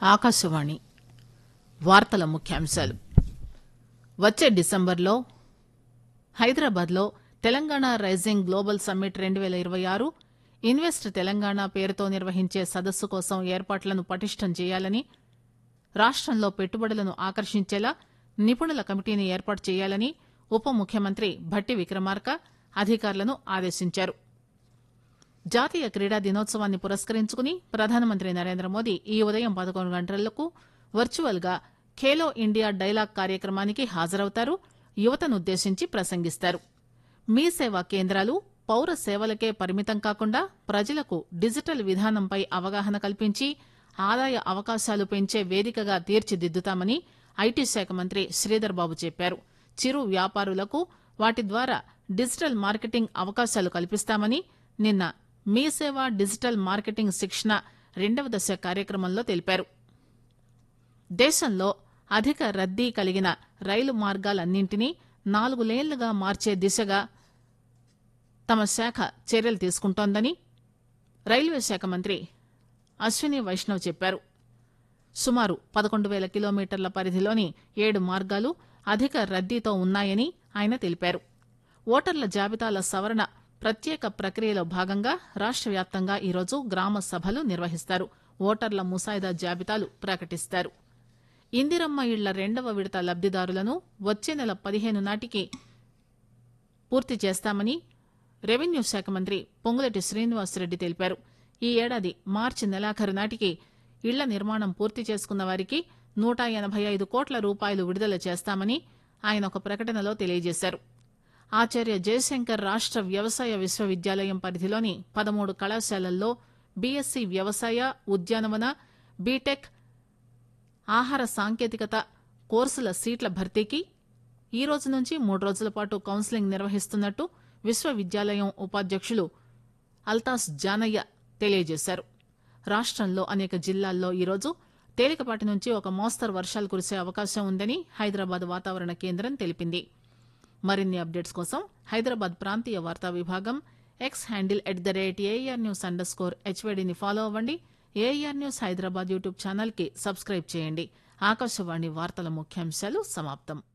ఆకాశవాణి వార్తల ముఖ్యాంశాలు వచ్చే డిసెంబర్లో హైదరాబాద్లో తెలంగాణ రైజింగ్ గ్లోబల్ సమ్మిట్ రెండు పేల ఇరవై ఆరు ఇన్వెస్ట్ తెలంగాణ పేరుతో నిర్వహించే సదస్సు కోసం ఏర్పాట్లను పటిష్టం చేయాలని రాష్టంలో పెట్టుబడులను ఆకర్షించేలా నిపుణుల కమిటీని ఏర్పాటు చేయాలని ఉప ముఖ్యమంత్రి భట్టి విక్రమార్క అధికారులను ఆదేశించారు జాతీయ క్రీడా దినోత్సవాన్ని పురస్కరించుకుని ప్రధానమంత్రి నరేంద్ర మోదీ ఈ ఉదయం పదకొండు గంటలకు వర్చువల్ గా ఖేలో ఇండియా డైలాగ్ కార్యక్రమానికి హాజరవుతారు యువతనుద్దేశించి ప్రసంగిస్తారు మీ సేవా కేంద్రాలు పౌర సేవలకే పరిమితం కాకుండా ప్రజలకు డిజిటల్ విధానంపై అవగాహన కల్పించి ఆదాయ అవకాశాలు పెంచే వేదికగా తీర్చిదిద్దుతామని ఐటీ శాఖ మంత్రి శ్రీధర్ బాబు చెప్పారు చిరు వ్యాపారులకు వాటి ద్వారా డిజిటల్ మార్కెటింగ్ అవకాశాలు కల్పిస్తామని నిన్న మీ సేవ డిజిటల్ మార్కెటింగ్ శిక్షణ రెండవ దశ కార్యక్రమంలో తెలిపారు దేశంలో అధిక రద్దీ కలిగిన రైలు మార్గాలన్నింటినీ నాలుగు లేన్లుగా మార్చే దిశగా తమ శాఖ చర్యలు తీసుకుంటోందని రైల్వే శాఖ మంత్రి అశ్విని వైష్ణవ్ చెప్పారు సుమారు పదకొండు పేల కిలోమీటర్ల పరిధిలోని ఏడు మార్గాలు అధిక రద్దీతో ఉన్నాయని ఆయన తెలిపారు ఓటర్ల జాబితాల సవరణ ప్రత్యేక ప్రక్రియలో భాగంగా రాష్ట వ్యాప్తంగా ఈరోజు గ్రామ సభలు నిర్వహిస్తారు ఓటర్ల ముసాయిదా జాబితాలు ప్రకటిస్తారు ఇందిరమ్మ ఇళ్ల రెండవ విడత లబ్దిదారులను వచ్చే నెల పదిహేను నాటికి పూర్తి చేస్తామని రెవెన్యూ శాఖ మంత్రి పొంగులటి శ్రీనివాసరెడ్డి తెలిపారు ఈ ఏడాది మార్చి నెలాఖరు నాటికి ఇళ్ల నిర్మాణం పూర్తి చేసుకున్న వారికి నూట ఎనబై ఐదు కోట్ల రూపాయలు విడుదల చేస్తామని ఆయన ఒక ప్రకటనలో తెలియజేశారు ఆచార్య జయశంకర్ రాష్ట వ్యవసాయ విశ్వవిద్యాలయం పరిధిలోని పదమూడు కళాశాలల్లో బీఎస్సీ వ్యవసాయ ఉద్యానవన బీటెక్ ఆహార సాంకేతికత కోర్సుల సీట్ల భర్తీకి ఈ రోజు నుంచి మూడు రోజుల పాటు కౌన్సిలింగ్ నిర్వహిస్తున్నట్టు విశ్వవిద్యాలయం ఉపాధ్యక్షులు అల్తాస్ జానయ్య తెలియజేశారు రాష్టంలో అనేక జిల్లాల్లో ఈరోజు తేలికపాటి నుంచి ఒక మోస్తరు వర్షాలు కురిసే అవకాశం ఉందని హైదరాబాద్ వాతావరణ కేంద్రం తెలిపింది మరిన్ని అప్డేట్స్ కోసం హైదరాబాద్ ప్రాంతీయ వార్తా విభాగం X handle at the rate AR news underscore హెచ్వైడీని ఫాలో అవ్వండి AR news Hyderabad YouTube channel కి సబ్స్క్రైబ్ చేయండి ఆకాశవాణి వార్తల ముఖ్యాంశాలు సమాప్తం